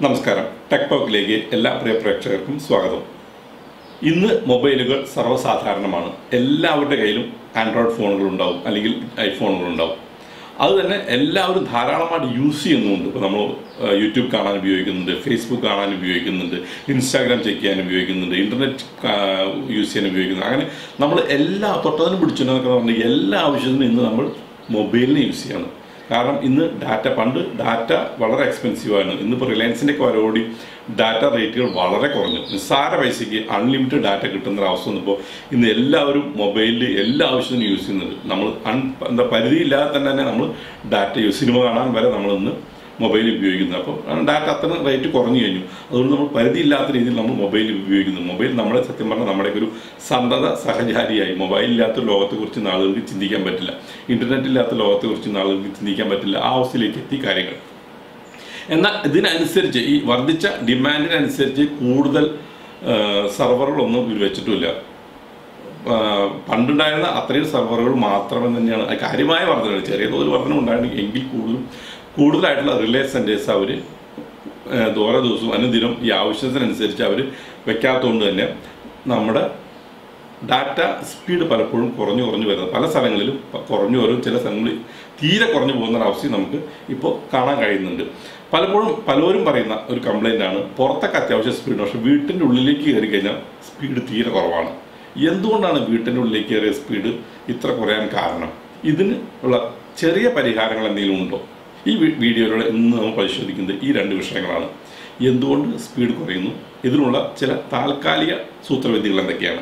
നമസ്കാരം ടെക് ടോക്കിലേക്ക് എല്ലാ പ്രിയ പ്രേക്ഷകർക്കും സ്വാഗതം ഇന്ന് മൊബൈലുകൾ സർവ്വസാധാരണമാണ് എല്ലാവരുടെ കയ്യിലും ആൻഡ്രോയിഡ് ഫോണുകൾ ഉണ്ടാവും അല്ലെങ്കിൽ ഐഫോണുകൾ ഉണ്ടാവും അത് തന്നെ എല്ലാവരും ധാരാളമായിട്ട് യൂസ് ചെയ്യുന്നുമുണ്ട് ഇപ്പോൾ നമ്മൾ യൂട്യൂബ് കാണാൻ ഉപയോഗിക്കുന്നുണ്ട് ഫേസ്ബുക്ക് കാണാൻ ഉപയോഗിക്കുന്നുണ്ട് ഇൻസ്റ്റാഗ്രാം ചെക്ക് ചെയ്യാൻ ഉപയോഗിക്കുന്നുണ്ട് ഇൻ്റർനെറ്റ് യൂസ് ചെയ്യാൻ ഉപയോഗിക്കുന്നുണ്ട് അങ്ങനെ നമ്മൾ എല്ലാ തൊട്ടതിനും പിടിച്ചെന്നൊക്കെ പറഞ്ഞാൽ എല്ലാ ആവശ്യത്തിനും ഇന്ന് നമ്മൾ മൊബൈലിനെ യൂസ് ചെയ്യണം കാരണം ഇന്ന് ഡാറ്റ പണ്ട് ഡാറ്റ വളരെ എക്സ്പെൻസീവ് ആണ് ഇന്നിപ്പോൾ റിലയൻസിൻ്റെ ഒക്കെ വരവോടി ഡാറ്റ റേറ്റുകൾ വളരെ കുറഞ്ഞു നിസ്സാര പൈസയ്ക്ക് അൺലിമിറ്റഡ് ഡാറ്റ കിട്ടുന്ന ഒരു അവസ്ഥ വന്നപ്പോൾ ഇന്ന് എല്ലാവരും മൊബൈലിൽ എല്ലാ ആവശ്യത്തിനും യൂസ് ചെയ്യുന്നുണ്ട് നമ്മൾ അൺ എന്താ പരിധിയില്ലാതെ തന്നെ തന്നെ നമ്മൾ ഡാറ്റ യൂസ് സിനിമ കാണാൻ വരെ നമ്മൾ ഇന്ന് മൊബൈൽ ഉപയോഗിക്കുന്നത് അപ്പോൾ ഡാറ്റ അത്ര റേറ്റ് കുറഞ്ഞു കഴിഞ്ഞു അതുകൊണ്ട് നമ്മൾ പരിധിയില്ലാത്ത രീതിയിൽ നമ്മൾ മൊബൈൽ ഉപയോഗിക്കുന്നു മൊബൈൽ നമ്മളെ സത്യം പറഞ്ഞാൽ നമ്മുടെ ഒരു സന്തത സഹചാരിയായി മൊബൈൽ ഇല്ലാത്ത ലോകത്തെക്കുറിച്ച് ആളുകൾക്ക് ചിന്തിക്കാൻ പറ്റില്ല ഇൻ്റർനെറ്റ് ഇല്ലാത്ത ലോകത്തെക്കുറിച്ച് ആളുകൾക്ക് ചിന്തിക്കാൻ പറ്റില്ല ആ അവസ്ഥയിലേക്ക് എത്തി കാര്യങ്ങൾ എന്നാൽ ഇതിനനുസരിച്ച് ഈ വർദ്ധിച്ച ഡിമാൻഡിനനുസരിച്ച് കൂടുതൽ സെർവറുകളൊന്നും ഇവർ വെച്ചിട്ടുമില്ല ആ, പണ്ടുണ്ടായിരുന്ന അത്രയും സെർവറുകൾ മാത്രമേ തന്നെയാണ് അത് കാര്യമായ വർധന ചെറിയ തോതിൽ വർധന ഉണ്ടായിരുന്നു എങ്കിൽ കൂടുതലും കൂടുതലായിട്ടുള്ള റിലേ സെൻറ്റേഴ്സ് അവർ ഓരോ ദിവസവും അനുദിനം ഈ ആവശ്യത്തിനനുസരിച്ച് അവർ വെക്കാത്തതുകൊണ്ട് തന്നെ നമ്മുടെ ഡാറ്റ സ്പീഡ് പലപ്പോഴും കുറഞ്ഞു കുറഞ്ഞു വരുന്നത് പല സ്ഥലങ്ങളിലും പ- കുറഞ്ഞു വരും ചില സ്ഥലങ്ങളിൽ തീരെ കുറഞ്ഞു പോകുന്ന ഒരു അവസ്ഥയും നമുക്ക് ഇപ്പോൾ കാണാൻ കഴിയുന്നുണ്ട് പലപ്പോഴും പലരും പറയുന്ന ഒരു കംപ്ലൈൻ്റ് ആണ് പുറത്തൊക്കെ അത്യാവശ്യം സ്പീഡ് പക്ഷേ വീട്ടിൻ്റെ ഉള്ളിലേക്ക് കയറി കഴിഞ്ഞാൽ സ്പീഡ് തീരെ കുറവാണ് എന്തുകൊണ്ടാണ് വീട്ടിൻ്റെ ഉള്ളിലേക്ക് കയറിയ സ്പീഡ് ഇത്ര കുറയാൻ കാരണം ഇതിന് ഉള്ള ചെറിയ പരിഹാരങ്ങൾ എന്തെങ്കിലും ഉണ്ടോ ഈ വി- വീഡിയോയിലൂടെ ഇന്ന് നമ്മൾ പരിശോധിക്കുന്നത് ഈ രണ്ട് വിഷയങ്ങളാണ് എന്തുകൊണ്ട് സ്പീഡ് കുറയുന്നു ഇതിനുള്ള ചില താൽക്കാലിക സൂത്രവിദ്യകൾ എന്തൊക്കെയാണ്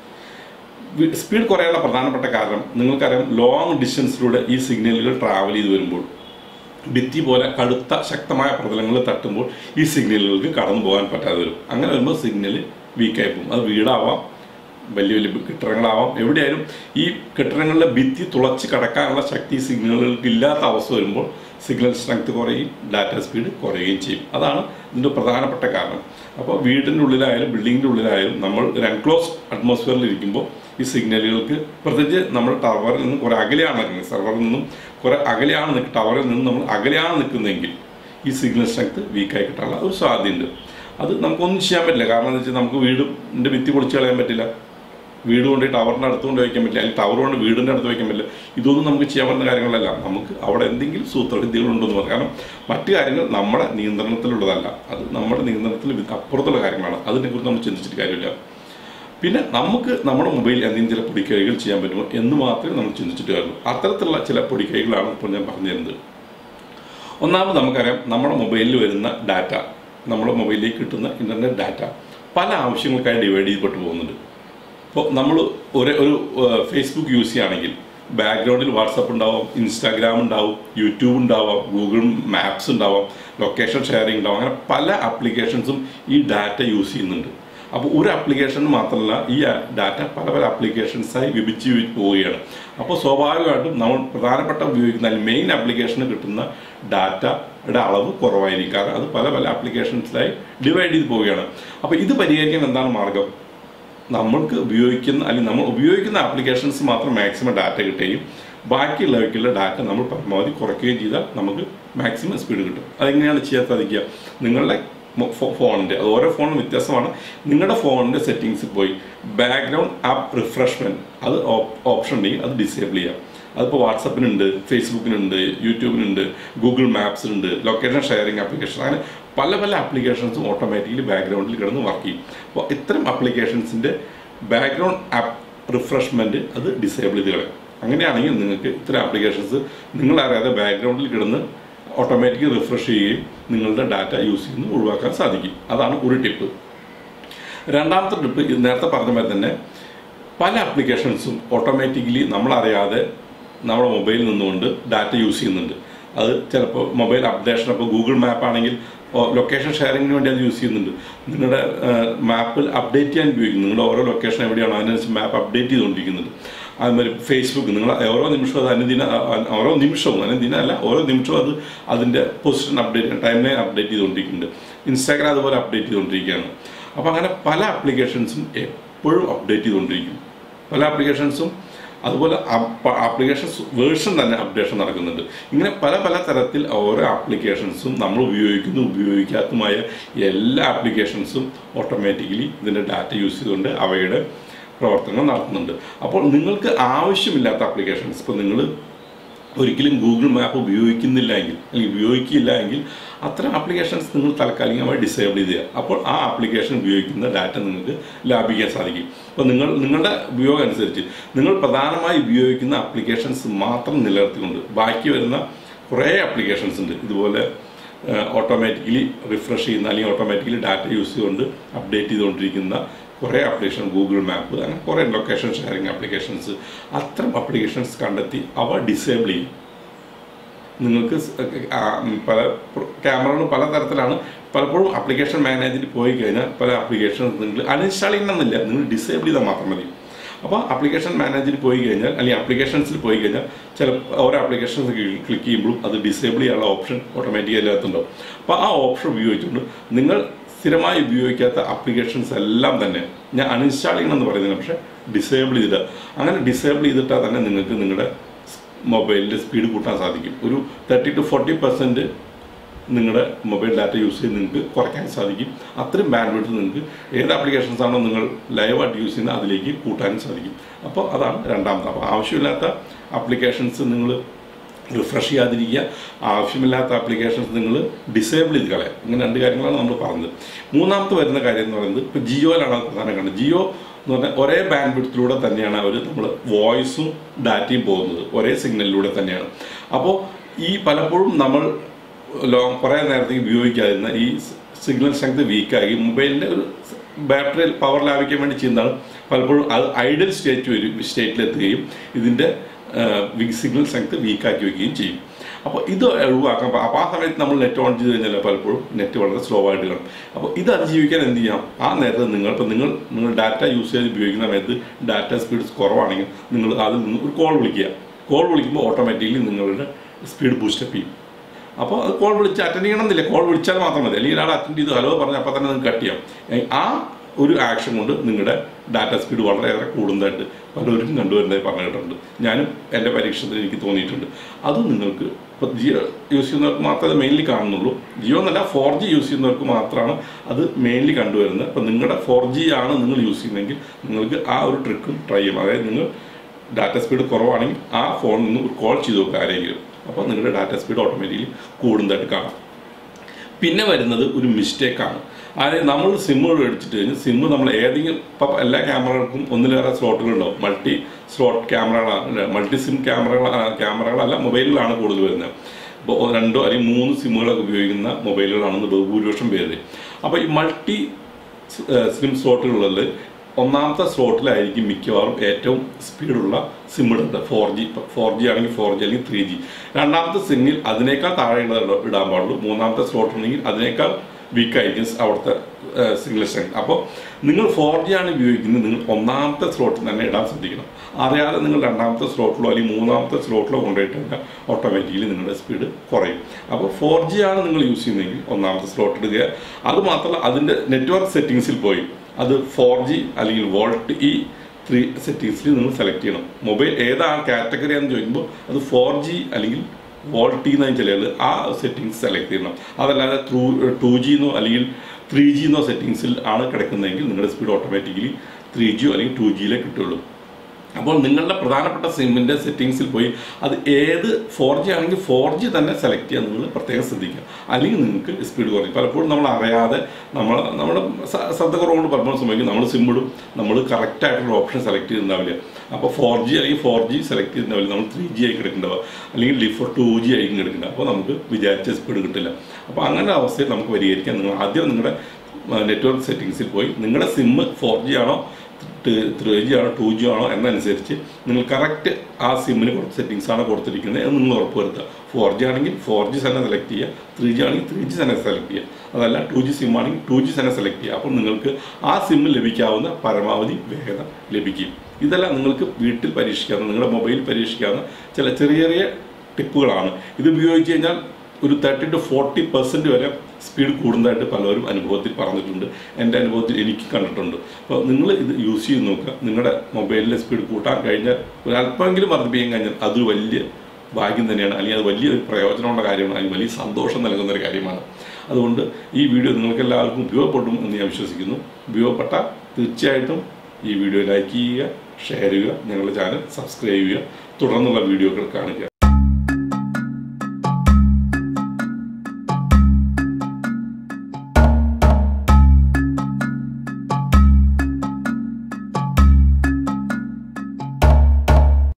വി- സ്പീഡ് കുറയാനുള്ള പ്രധാനപ്പെട്ട കാരണം നിങ്ങൾക്കറിയാം ലോങ് ഡിസ്റ്റൻസിലൂടെ ഈ സിഗ്നലുകൾ ട്രാവൽ ചെയ്ത് വരുമ്പോൾ ഭിത്തി പോലെ കടുത്ത ശക്തമായ പ്രതലങ്ങളിൽ തട്ടുമ്പോൾ ഈ സിഗ്നലുകൾക്ക് കടന്നു പോകാൻ പറ്റാതെ വരും അങ്ങനെ വരുമ്പോൾ സിഗ്നൽ വീക്കായി പോകും അത് വീടാവാം വലിയ വലിയ കെട്ടിടങ്ങളാവാം എവിടെയായാലും ഈ കെട്ടിടങ്ങളിലെ ഭിത്തി തുളച്ച് കടക്കാനുള്ള ശക്തി സിഗ്നലുകൾക്ക് ഇല്ലാത്ത അവസ്ഥ വരുമ്പോൾ സിഗ്നൽ സ്ട്രെങ്ത് കുറയും ഡാറ്റ സ്പീഡ് കുറയുകയും ചെയ്യും അതാണ് ഇതിൻ്റെ പ്രധാനപ്പെട്ട കാരണം അപ്പോൾ വീടിൻ്റെ ഉള്ളിലായാലും ബിൽഡിങ്ങിൻ്റെ ഉള്ളിലായാലും നമ്മൾ ഒരു എൻക്ലോസ് അറ്റ്മോസ്ഫിയറിൽ ഇരിക്കുമ്പോൾ ഈ സിഗ്നലുകൾക്ക് പ്രത്യേകിച്ച് നമ്മൾ ടവറിൽ നിന്നും കുറേ അകലെയാണ് നിൽക്കുന്നത് സെർവറിൽ നിന്നും കുറേ അകലെയാണ് നിൽക്കുക ടവറിൽ നിന്നും നമ്മൾ അകലെയാണ് നിൽക്കുന്നതെങ്കിൽ ഈ സിഗ്നൽ സ്ട്രെങ്ത് വീക്കായി കിട്ടാനുള്ള ഒരു സാധ്യതയുണ്ട് അത് നമുക്കൊന്നും ചെയ്യാൻ പറ്റില്ല കാരണം എന്താ വെച്ചാൽ നമുക്ക് വീടിൻ്റെ ഭിത്തി പൊളിച്ച് കളയാൻ പറ്റില്ല വീട് കൊണ്ട് ടവറിൻ്റെ അടുത്ത് കൊണ്ട് വയ്ക്കാൻ പറ്റില്ല അല്ലെങ്കിൽ ടവർ കൊണ്ട് വീടിൻ്റെ അടുത്ത് വയ്ക്കാൻ പറ്റില്ല ഇതൊന്നും നമുക്ക് ചെയ്യാൻ പറ്റുന്ന കാര്യങ്ങളല്ല നമുക്ക് അവിടെ എന്തെങ്കിലും സൂത്രവിദ്യകളുണ്ടെന്ന് പറയാം കാരണം മറ്റു കാര്യങ്ങൾ നമ്മുടെ നിയന്ത്രണത്തിലുള്ളതല്ല അത് നമ്മുടെ നിയന്ത്രണത്തിൽ വി- അപ്പുറത്തുള്ള കാര്യങ്ങളാണ് അതിനെക്കുറിച്ച് നമ്മൾ ചിന്തിച്ചിട്ട് കാര്യമില്ല പിന്നെ നമുക്ക് നമ്മുടെ മൊബൈലിൽ എന്തെങ്കിലും ചില പൊടിക്കൈകൾ ചെയ്യാൻ പറ്റുമോ എന്ന് മാത്രമേ നമ്മൾ ചിന്തിച്ചിട്ട് കാര്യമുള്ളൂ അത്തരത്തിലുള്ള ചില പൊടിക്കൈകളാണ് ഇപ്പോൾ ഞാൻ പറഞ്ഞു തരുന്നത് ഒന്നാമത് നമുക്കറിയാം നമ്മുടെ മൊബൈലിൽ വരുന്ന ഡാറ്റ നമ്മുടെ മൊബൈലിലേക്ക് കിട്ടുന്ന ഇൻ്റർനെറ്റ് ഡാറ്റ പല ആവശ്യങ്ങൾക്കായി ഡിവൈഡ് ചെയ്യപ്പെട്ടു പോകുന്നുണ്ട് ഇപ്പോൾ നമ്മൾ ഒരു ഒരു ഫേസ്ബുക്ക് യൂസ് ചെയ്യുകയാണെങ്കിൽ ബാക്ക്ഗ്രൗണ്ടിൽ വാട്സപ്പ് ഉണ്ടാവും ഇൻസ്റ്റാഗ്രാം ഉണ്ടാവും യൂട്യൂബ് ഉണ്ടാവാം ഗൂഗിൾ മാപ്സ് ഉണ്ടാവാം ലൊക്കേഷൻ ഷെയറിംഗ് ഉണ്ടാവും അങ്ങനെ പല ആപ്ലിക്കേഷൻസും ഈ ഡാറ്റ യൂസ് ചെയ്യുന്നുണ്ട് അപ്പോൾ ഒരു ആപ്ലിക്കേഷൻ മാത്രമല്ല ഈ ഡാറ്റ പല പല ആപ്ലിക്കേഷൻസായി വിഭജിച്ച് വിഭജിച്ച് പോവുകയാണ് അപ്പോൾ സ്വാഭാവികമായിട്ടും നമ്മൾ പ്രധാനപ്പെട്ട ഉപയോഗിക്കുന്ന മെയിൻ ആപ്ലിക്കേഷന് കിട്ടുന്ന ഡാറ്റയുടെ അളവ് കുറവായിരിക്കും കാരണം അത് പല പല ആപ്ലിക്കേഷൻസിലായി ഡിവൈഡ് ചെയ്ത് പോവുകയാണ് അപ്പോൾ ഇത് പരിഹരിക്കാൻ എന്താണ് മാർഗം നമ്മൾക്ക് ഉപയോഗിക്കുന്ന അല്ലെങ്കിൽ നമ്മൾ ഉപയോഗിക്കുന്ന ആപ്ലിക്കേഷൻസ് മാത്രം മാക്സിമം ഡാറ്റ കിട്ടുകയും ബാക്കിയുള്ളവയ്ക്കുള്ള ഡാറ്റ നമ്മൾ പരമാവധി കുറയ്ക്കുകയും ചെയ്താൽ നമുക്ക് മാക്സിമം സ്പീഡ് കിട്ടും അതെങ്ങനെയാണ് ചെയ്യാൻ സാധിക്കുക നിങ്ങളുടെ ഫോണിൻ്റെ അത് ഓരോ ഫോണും വ്യത്യാസമാണ് നിങ്ങളുടെ ഫോണിൻ്റെ സെറ്റിങ്സിൽ പോയി ബാക്ക്ഗ്രൗണ്ട് ആപ്പ് റിഫ്രഷ്മെൻറ്റ് അത് ഓപ്ഷൻ ഉണ്ടെങ്കിൽ അത് ഡിസേബിൾ ചെയ്യാം അതിപ്പോൾ വാട്സപ്പിനുണ്ട് ഫേസ്ബുക്കിനുണ്ട് യൂട്യൂബിനുണ്ട് ഗൂഗിൾ മാപ്സിനുണ്ട് ലൊക്കേഷൻ ഷെയറിംഗ് ആപ്ലിക്കേഷൻ അങ്ങനെ പല പല ആപ്ലിക്കേഷൻസും ഓട്ടോമാറ്റിക്കലി ബാക്ക്ഗ്രൗണ്ടിൽ കിടന്ന് വർക്ക് ചെയ്യും അപ്പോൾ ഇത്തരം ആപ്ലിക്കേഷൻസിൻ്റെ ബാക്ക്ഗ്രൗണ്ട് ആപ്പ് റിഫ്രഷ്മെൻറ്റ് അത് ഡിസേബിൾ ചെയ്ത് കളയും അങ്ങനെയാണെങ്കിൽ നിങ്ങൾക്ക് ഇത്തരം ആപ്ലിക്കേഷൻസ് നിങ്ങളറിയാതെ ബാക്ക്ഗ്രൗണ്ടിൽ കിടന്ന് ഓട്ടോമാറ്റിക്കലി റിഫ്രഷ് ചെയ്യുകയും നിങ്ങളുടെ ഡാറ്റ യൂസ് ചെയ്യുന്നത് ഒഴിവാക്കാൻ സാധിക്കും അതാണ് ഒരു ടിപ്പ് രണ്ടാമത്തെ ടിപ്പ് ഇത് നേരത്തെ പറഞ്ഞ പോലെ തന്നെ പല ആപ്ലിക്കേഷൻസും ഓട്ടോമാറ്റിക്കലി നമ്മളറിയാതെ നമ്മുടെ മൊബൈലിൽ നിന്നുകൊണ്ട് ഡാറ്റ യൂസ് ചെയ്യുന്നുണ്ട് അത് ചിലപ്പോൾ മൊബൈൽ അപ്ഡേഷൻ അപ്പോൾ ഗൂഗിൾ മാപ്പ് ആണെങ്കിൽ ലൊക്കേഷൻ ഷെയറിങ്ങിന് വേണ്ടി അത് യൂസ് ചെയ്യുന്നുണ്ട് നിങ്ങളുടെ മാപ്പിൽ അപ്ഡേറ്റ് ചെയ്യാൻ ഉപയോഗിക്കുന്നു നിങ്ങളുടെ ഓരോ ലൊക്കേഷൻ എവിടെയാണോ അതിനനുസരിച്ച് മാപ്പ് അപ്ഡേറ്റ് ചെയ്തുകൊണ്ടിരിക്കുന്നുണ്ട് അതുമാതിരി ഫേസ്ബുക്ക് നിങ്ങൾ ഓരോ നിമിഷവും അത് അനുദിന അ- ഓരോ നിമിഷവും അനുദിന അല്ല ഓരോ നിമിഷവും അത് അതിൻ്റെ position update timeline update ചെയ്തുകൊണ്ടിരിക്കുന്നുണ്ട് ഇൻസ്റ്റാഗ്രാം അതുപോലെ അപ്ഡേറ്റ് ചെയ്തുകൊണ്ടിരിക്കുകയാണ് അപ്പോൾ അങ്ങനെ പല ആപ്ലിക്കേഷൻസും എപ്പോഴും അപ്ഡേറ്റ് ചെയ്തുകൊണ്ടിരിക്കും പല ആപ്ലിക്കേഷൻസും അതുപോലെ ആപ്ലിക്കേഷൻസ് വേർഷൻ തന്നെ അപ്ഡേഷൻ നടക്കുന്നുണ്ട് ഇങ്ങനെ പല പല തരത്തിൽ ഓരോ ആപ്ലിക്കേഷൻസും നമ്മൾ ഉപയോഗിക്കുന്ന ഉപയോഗിക്കാത്തതുമായ എല്ലാ ആപ്ലിക്കേഷൻസും ഓട്ടോമാറ്റിക്കലി ഇതിൻ്റെ ഡാറ്റ യൂസ് ചെയ്തുകൊണ്ട് അവയുടെ പ്രവർത്തനങ്ങൾ നടത്തുന്നുണ്ട് അപ്പോൾ നിങ്ങൾക്ക് ആവശ്യമില്ലാത്ത ആപ്ലിക്കേഷൻസ് ഇപ്പോൾ നിങ്ങൾ ഒരിക്കലും ഗൂഗിൾ മാപ്പ് ഉപയോഗിക്കുന്നില്ല എങ്കിൽ അല്ലെങ്കിൽ ഉപയോഗിക്കില്ല എങ്കിൽ അത്തരം ആപ്ലിക്കേഷൻസ് നിങ്ങൾ താൽക്കാലികമായി ഡിസേബിൾ ചെയ്യുക അപ്പോൾ ആ ആപ്ലിക്കേഷൻ ഉപയോഗിക്കുന്ന ഡാറ്റ നിങ്ങൾക്ക് ലാഭിക്കാൻ സാധിക്കും അപ്പോൾ നിങ്ങൾ നിങ്ങളുടെ ഉപയോഗം അനുസരിച്ച് നിങ്ങൾ പ്രധാനമായി ഉപയോഗിക്കുന്ന ആപ്ലിക്കേഷൻസ് മാത്രം നിലനിർത്തിക്കൊണ്ട് ബാക്കി വരുന്ന കുറേ ആപ്ലിക്കേഷൻസ് ഉണ്ട് ഇതുപോലെ ഓട്ടോമാറ്റിക്കലി റിഫ്രഷ് ചെയ്യുന്ന അല്ലെങ്കിൽ ഓട്ടോമാറ്റിക്കലി ഡാറ്റ യൂസ് ചെയ്തുകൊണ്ട് അപ്ഡേറ്റ് ചെയ്തുകൊണ്ടിരിക്കുന്ന കുറേ ആപ്ലിക്കേഷൻ ഗൂഗിൾ മാപ്പ് അങ്ങനെ കുറേ ലൊക്കേഷൻ ഷെയറിങ് ആപ്ലിക്കേഷൻസ് അത്തരം ആപ്ലിക്കേഷൻസ് കണ്ടെത്തി അവ ഡിസേബിൾ ചെയ്യും നിങ്ങൾക്ക് സ്- ആ, ഉം, പല ക്യാമറകളും പല തരത്തിലാണ് പലപ്പോഴും ആപ്ലിക്കേഷൻ മാനേജറിൽ പോയി കഴിഞ്ഞാൽ പല ആപ്ലിക്കേഷൻസ് നിങ്ങൾ അൺഇൻസ്റ്റാൾ ചെയ്യണമെന്നില്ല നിങ്ങൾ ഡിസേബിൾ ചെയ്താൽ മാത്രം മതി അപ്പോൾ ആപ്ലിക്കേഷൻ മാനേജറിൽ പോയി കഴിഞ്ഞാൽ അല്ലെങ്കിൽ ആപ്ലിക്കേഷൻസിൽ പോയി കഴിഞ്ഞാൽ ചില ഓരോ ആപ്ലിക്കേഷൻസ് ക്ലിക്ക് ചെയ്യുമ്പോഴും അത് ഡിസേബിൾ ചെയ്യാനുള്ള ഓപ്ഷൻ ഓട്ടോമാറ്റിക്കലി അതിനകത്തുണ്ടാവും അപ്പോൾ ആ ഓപ്ഷൻ ഉപയോഗിച്ചുകൊണ്ട് നിങ്ങൾ സ്ഥിരമായി ഉപയോഗിക്കാത്ത ആപ്ലിക്കേഷൻസ് എല്ലാം തന്നെ ഞാൻ അൺഇൻസ്റ്റാൾ ചെയ്യണമെന്ന് പറയുന്നില്ല പക്ഷേ ഡിസേബിൾ ചെയ്തിട്ട് അങ്ങനെ ഡിസേബിൾ ചെയ്തിട്ടാൽ തന്നെ നിങ്ങൾക്ക് നിങ്ങളുടെ മൊബൈലിൻ്റെ സ്പീഡ് കൂട്ടാൻ സാധിക്കും ഒരു തേർട്ടി ടു ഫോർട്ടി പെർസെൻറ്റ് നിങ്ങളുടെ മൊബൈൽ ഡാറ്റ യൂസ് ചെയ്ത് നിങ്ങൾക്ക് കുറയ്ക്കാൻ സാധിക്കും അത്രയും ബാൻഡ് വിഡ്ത്ത് നിങ്ങൾക്ക് ഏത് ആപ്ലിക്കേഷൻസ് ആണോ നിങ്ങൾ ലൈവായിട്ട് യൂസ് ചെയ്യുന്നത് അതിലേക്ക് കൂട്ടാനും സാധിക്കും അപ്പോൾ അതാണ് രണ്ടാമത്തെ അപ്പോൾ ആവശ്യമില്ലാത്ത ആപ്ലിക്കേഷൻസ് നിങ്ങൾ റിഫ്രഷ് ചെയ്യാതിരിക്കുക ആവശ്യമില്ലാത്ത ആപ്ലിക്കേഷൻസ് നിങ്ങൾ ഡിസേബിൾ ചെയ്ത് കളയാം ഇങ്ങനെ രണ്ട് കാര്യങ്ങളാണ് നമ്മൾ പറഞ്ഞത് മൂന്നാമത്തെ വരുന്ന കാര്യം എന്ന് പറയുന്നത് ഇപ്പോൾ ജിയോയിലാണ് അത് പ്രധാനം കണ്ടത് ജിയോ എന്ന് പറഞ്ഞാൽ ഒരേ ബാൻഡ് വിഡ്ത്തിലൂടെ തന്നെയാണ് അവർ നമ്മൾ വോയിസും ഡാറ്റയും പോകുന്നത് ഒരേ സിഗ്നലിലൂടെ തന്നെയാണ് അപ്പോൾ ഈ പലപ്പോഴും നമ്മൾ ലോങ് കുറേ നേരത്തേക്ക് ഉപയോഗിക്കാതിരുന്ന ഈ സിഗ്നൽ സ്ട്രെങ്ത് വീക്കായി മൊബൈലിൻ്റെ ഒരു ബാറ്ററി പവർ ലാഭിക്കാൻ വേണ്ടി ചെയ്യുന്നതാണ് പലപ്പോഴും അത് ഐഡൽ സ്റ്റേറ്റ് വരും സ്റ്റേറ്റിലെത്തുകയും ഇതിൻ്റെ സിഗ്നൽ സ്ട്രെങ്ത് വീക്കാക്കി വയ്ക്കുകയും ചെയ്യും അപ്പോൾ ഇത് ഒഴിവാക്കാം അപ്പോൾ ആ സമയത്ത് നമ്മൾ നെറ്റ് ഓൺ ചെയ്ത് കഴിഞ്ഞാൽ പലപ്പോഴും നെറ്റ് വളരെ സ്ലോ ആയിട്ട് കാണും അപ്പോൾ ഇത് അതിജീവിക്കാൻ എന്ത് ചെയ്യാം ആ നേരത്തെ നിങ്ങൾ ഇപ്പോൾ നിങ്ങൾ നിങ്ങൾ ഡാറ്റ യൂസ് ചെയ്ത് ഉപയോഗിക്കുന്ന സമയത്ത് ഡാറ്റ സ്പീഡ് കുറവാണെങ്കിൽ നിങ്ങൾ അതിൽ നിന്ന് ഒരു കോൾ വിളിക്കുക കോൾ വിളിക്കുമ്പോൾ ഓട്ടോമാറ്റിക്കലി നിങ്ങളുടെ സ്പീഡ് ബൂസ്റ്റപ്പ് ചെയ്യും അപ്പോൾ അത് കോൾ വിളിച്ച് അറ്റൻഡ് ചെയ്യണമെന്നില്ല കോൾ വിളിച്ചാൽ മാത്രം മതി അല്ലെങ്കിൽ ഒരാൾ അറ്റൻഡ് ചെയ്ത് ഹലോ പറഞ്ഞ് അപ്പോൾ തന്നെ നിങ്ങൾക്ക് കട്ട് ചെയ്യാം ഏ, ആ ഒരു ആക്ഷൻ കൊണ്ട് നിങ്ങളുടെ ഡാറ്റ സ്പീഡ് വളരെയേറെ കൂടുന്നതായിട്ട് പലരും കണ്ടുവരുന്നതായി പറഞ്ഞിട്ടുണ്ട് ഞാനും എൻ്റെ പരീക്ഷണത്തിൽ എനിക്ക് തോന്നിയിട്ടുണ്ട് അത് നിങ്ങൾക്ക് ഇപ്പോൾ ജിയോ യൂസ് ചെയ്യുന്നവർക്ക് മാത്രമേ അത് മെയിൻലി കാണുന്നുള്ളൂ ജിയോ എന്നല്ല ഫോർ ജി യൂസ് ചെയ്യുന്നവർക്ക് മാത്രമാണ് അത് മെയിൻലി കണ്ടുവരുന്നത് അപ്പോൾ നിങ്ങളുടെ ഫോർ ജി ആണ് നിങ്ങൾ യൂസ് ചെയ്യുന്നതെങ്കിൽ നിങ്ങൾക്ക് ആ ഒരു ട്രിക്കും ട്രൈ ചെയ്യാം അതായത് നിങ്ങൾ ഡാറ്റ സ്പീഡ് കുറവാണെങ്കിൽ ആ ഫോണിൽ നിന്ന് ഒരു കോൾ ചെയ്ത് നോക്കുക ആരെങ്കിലും അപ്പോൾ നിങ്ങളുടെ ഡാറ്റ സ്പീഡ് ഓട്ടോമാറ്റിക്കലി കൂടുന്നതായിട്ട് കാണാം പിന്നെ വരുന്നത് ഒരു മിസ്റ്റേക്കാണ് അതായത് നമ്മൾ സിമ്മുകൾ എടുത്തിട്ട് കഴിഞ്ഞാൽ സിമ്മ് നമ്മൾ ഏതെങ്കിലും ഇപ്പം എല്ലാ ക്യാമറകൾക്കും ഒന്നിലേറെ സ്ലോട്ടുകളുണ്ടാവും മൾട്ടി സ്ലോട്ട് ക്യാമറകളാണ് മൾട്ടി സിം ക്യാമറകൾ ക്യാമറകളല്ല മൊബൈലിലാണ് കൂടുതൽ വരുന്നത് ഇപ്പോൾ രണ്ടോ അല്ലെങ്കിൽ മൂന്ന് സിമ്മുകളൊക്കെ ഉപയോഗിക്കുന്ന മൊബൈലുകളാണെന്ന് ബഹുഭൂരിപക്ഷം പേര് അപ്പോൾ ഈ മൾട്ടി സിം സ്ലോട്ടുകളിൽ ഒന്നാമത്തെ സ്ലോട്ടിലായിരിക്കും മിക്കവാറും ഏറ്റവും സ്പീഡുള്ള സിം ഇടുന്നത് ഫോർ ജി ഫോർ ജി ആണെങ്കിൽ ഫോർ ജി അല്ലെങ്കിൽ ത്രീ ജി രണ്ടാമത്തെ സിമ്മിൽ അതിനേക്കാൾ താഴെയുള്ളത് ഇടാൻ പാടുള്ളൂ മൂന്നാമത്തെ സ്ലോട്ട് ഉണ്ടെങ്കിൽ അതിനേക്കാൾ വീക്കായിരിക്കും അവിടുത്തെ സിഗ്നൽ സ്ട്രെങ്ത് അപ്പോൾ നിങ്ങൾ ഫോർ ജി ആണ് ഉപയോഗിക്കുന്നത് നിങ്ങൾ ഒന്നാമത്തെ സ്ലോട്ടിൽ തന്നെ ഇടാൻ ശ്രദ്ധിക്കണം അറിയാതെ നിങ്ങൾ രണ്ടാമത്തെ സ്ലോട്ടിലോ അല്ലെങ്കിൽ മൂന്നാമത്തെ സ്ലോട്ടിലോ കൊണ്ടുപോയിട്ട് കഴിഞ്ഞാൽ ഓട്ടോമാറ്റിക്കലി നിങ്ങളുടെ സ്പീഡ് കുറയും അപ്പോൾ ഫോർ ജി ആണ് നിങ്ങൾ യൂസ് ചെയ്യുന്നതെങ്കിൽ ഒന്നാമത്തെ സ്ലോട്ട് ഇടുക അത് മാത്രമല്ല അതിൻ്റെ നെറ്റ്വർക്ക് സെറ്റിങ്സിൽ പോയി അത് ഫോർ ജി അല്ലെങ്കിൽ വോൾട്ട് ഈ ത്രീ സെറ്റിങ്സിൽ നിങ്ങൾ സെലക്ട് ചെയ്യണം മൊബൈൽ ഏതാ കാറ്റഗറി ആണെന്ന് ചോദിക്കുമ്പോൾ അത് ഫോർ ജി അല്ലെങ്കിൽ വോൾട്ടി എന്നാണ് ചില ആ സെറ്റിങ്സ് സെലക്ട് ചെയ്യണം അതല്ലാതെ ത്രൂ ടു ജിന്നോ അല്ലെങ്കിൽ ത്രീ ജിന്നോ സെറ്റിങ്സിൽ ആണ് കിടക്കുന്നതെങ്കിൽ നിങ്ങളുടെ സ്പീഡ് ഓട്ടോമാറ്റിക്കലി ത്രീ ജിയോ അല്ലെങ്കിൽ ടു ജിയിലേ കിട്ടുള്ളൂ അപ്പോൾ നിങ്ങളുടെ പ്രധാനപ്പെട്ട സിമ്മിൻ്റെ സെറ്റിങ്സിൽ പോയി അത് ഏത് ഫോർ ജി ആണെങ്കിൽ ഫോർ ജി തന്നെ സെലക്ട് ചെയ്യാൻ നിങ്ങൾ പ്രത്യേകം ശ്രദ്ധിക്കുക അല്ലെങ്കിൽ നിങ്ങൾക്ക് സ്പീഡ് കുറയും പലപ്പോഴും നമ്മൾ അറിയാതെ നമ്മൾ നമ്മുടെ സ- ശ്രദ്ധ കുറവുകൊണ്ട് പലപ്പോഴും സംഭവിക്കും നമ്മൾ സിം ഇടും നമ്മൾ കറക്റ്റ് ആയിട്ടുള്ള ഓപ്ഷൻ സെലക്ട് ചെയ്തിട്ടുണ്ടാവില്ല അപ്പോൾ ഫോർ ജി അല്ലെങ്കിൽ ഫോർ ജി സെലക്ട് ചെയ്തിട്ടുണ്ടാവില്ല നമ്മൾ ത്രീ ജി ആയി കിടക്കേണ്ടവ അല്ലെങ്കിൽ ലിഫോ ടു ജി ആയിരിക്കും കിടക്കേണ്ടത് അപ്പോൾ നമുക്ക് വിചാരിച്ച സ്പീഡ് കിട്ടില്ല അപ്പോൾ അങ്ങനെ അവസ്ഥയിൽ നമുക്ക് പരിഹരിക്കാൻ നിങ്ങൾ ആദ്യം നിങ്ങളുടെ നെറ്റ്വർക്ക് സെറ്റിങ്സിൽ പോയി നിങ്ങളുടെ സിമ്മ് ഫോർ ജി ആണോ ത്രീ ജി ആണോ ടു ജി ആണോ എന്നനുസരിച്ച് നിങ്ങൾ കറക്റ്റ് ആ സിമ്മിന് കുറച്ച് സെറ്റിങ്സ് ആണ് കൊടുത്തിരിക്കുന്നത് എന്ന് നിങ്ങൾ ഉറപ്പുവരുത്തുക ഫോർ ജി ആണെങ്കിൽ ഫോർ ജി തന്നെ സെലക്ട് ചെയ്യുക ത്രീ ജി ആണെങ്കിൽ ത്രീ ജി തന്നെ സെലക്ട് ചെയ്യുക അതല്ല ടു ജി സിം ആണെങ്കിൽ ടു ജി തന്നെ സെലക്ട് ചെയ്യുക അപ്പോൾ നിങ്ങൾക്ക് ആ സിമ്മിൽ ലഭിക്കാവുന്ന പരമാവധി വേഗത ലഭിക്കും ഇതെല്ലാം നിങ്ങൾക്ക് വീട്ടിൽ പരീക്ഷിക്കാവുന്ന നിങ്ങളുടെ മൊബൈലിൽ പരീക്ഷിക്കാവുന്ന ചില ചെറിയ ചെറിയ ടിപ്പുകളാണ് ഇത് ഉപയോഗിച്ച് കഴിഞ്ഞാൽ ഒരു തേർട്ടി ടു ഫോർട്ടി പെർസെൻറ്റ് വരെ സ്പീഡ് കൂടുന്നതായിട്ട് പലരും അനുഭവത്തിൽ പറഞ്ഞിട്ടുണ്ട് എൻ്റെ അനുഭവത്തിൽ എനിക്ക് കണ്ടിട്ടുണ്ട് അപ്പോൾ നിങ്ങൾ ഇത് യൂസ് ചെയ്ത് നോക്കുക നിങ്ങളുടെ മൊബൈലിലെ സ്പീഡ് കൂട്ടാൻ കഴിഞ്ഞാൽ ഒരു അല്പമെങ്കിലും വർദ്ധിപ്പിക്കാൻ കഴിഞ്ഞാൽ അതൊരു വലിയ ഭാഗ്യം തന്നെയാണ് അല്ലെങ്കിൽ അത് വലിയൊരു പ്രയോജനമുള്ള കാര്യമാണ് അല്ലെങ്കിൽ വലിയ സന്തോഷം നൽകുന്ന ഒരു കാര്യമാണ് അതുകൊണ്ട് ഈ വീഡിയോ നിങ്ങൾക്ക് എല്ലാവർക്കും ഉപയോഗപ്പെടും എന്ന് ഞാൻ വിശ്വസിക്കുന്നു ഉപയോഗപ്പെട്ടാൽ തീർച്ചയായിട്ടും ഈ വീഡിയോ ലൈക്ക് ചെയ്യുക ഷെയർ ചെയ്യുക ഞങ്ങളുടെ ചാനൽ സബ്സ്ക്രൈബ് ചെയ്യുക തുടർന്നുള്ള വീഡിയോകൾ കാണുക